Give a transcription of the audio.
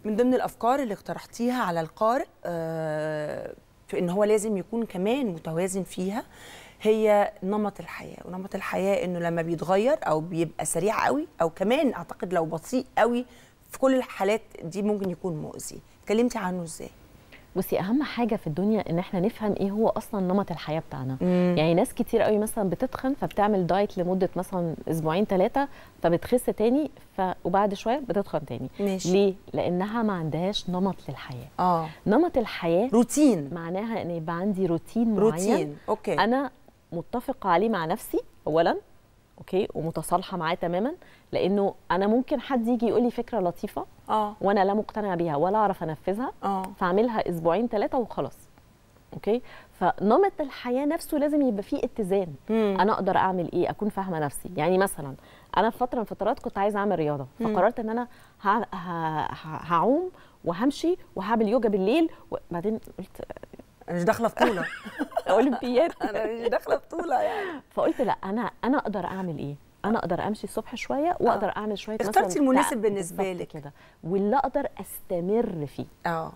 من ضمن الافكار اللي اقترحتيها على القارئ آه، في ان هو لازم يكون كمان متوازن فيها هي نمط الحياه ونمط الحياه انه لما بيتغير او بيبقى سريع قوي او كمان اعتقد لو بطيء قوي في كل الحالات دي ممكن يكون مؤذي اتكلمتي عنه ازاي بصي اهم حاجه في الدنيا ان احنا نفهم ايه هو اصلا نمط الحياه بتاعنا مم. يعني ناس كتير قوي مثلا بتتخن فبتعمل دايت لمده مثلا اسبوعين ثلاثه فبتخس تاني ف... وبعد شويه بتتخن تاني ماشي. ليه لانها ما عندهاش نمط للحياه اه نمط الحياه روتين معناها ان يبقى عندي روتين معين روتين اوكي انا متفقه عليه مع نفسي اولا اوكي ومتصالحه معاه تماما لانه انا ممكن حد يجي يقول لي فكره لطيفه اه وانا لا مقتنعه بيها ولا اعرف انفذها اه فاعملها اسبوعين ثلاثه وخلاص اوكي فنمط الحياه نفسه لازم يبقى فيه اتزان مم. انا اقدر اعمل ايه اكون فاهمه نفسي يعني مثلا انا في فتره من الفترات كنت عايزه اعمل رياضه فقررت ان انا ه- ه- ه- هعوم وهمشي وهعمل يوجا بالليل وبعدين قلت انا مش داخله في طوله اولمبياد انا مش داخله في طوله يعني فقلت لا انا انا اقدر اعمل ايه انا اقدر امشي الصبح شويه واقدر اعمل شويه اخترتي مثلا المناسب بتاع- بالنسبة بالظبط لك. كده واللي اقدر استمر فيه اه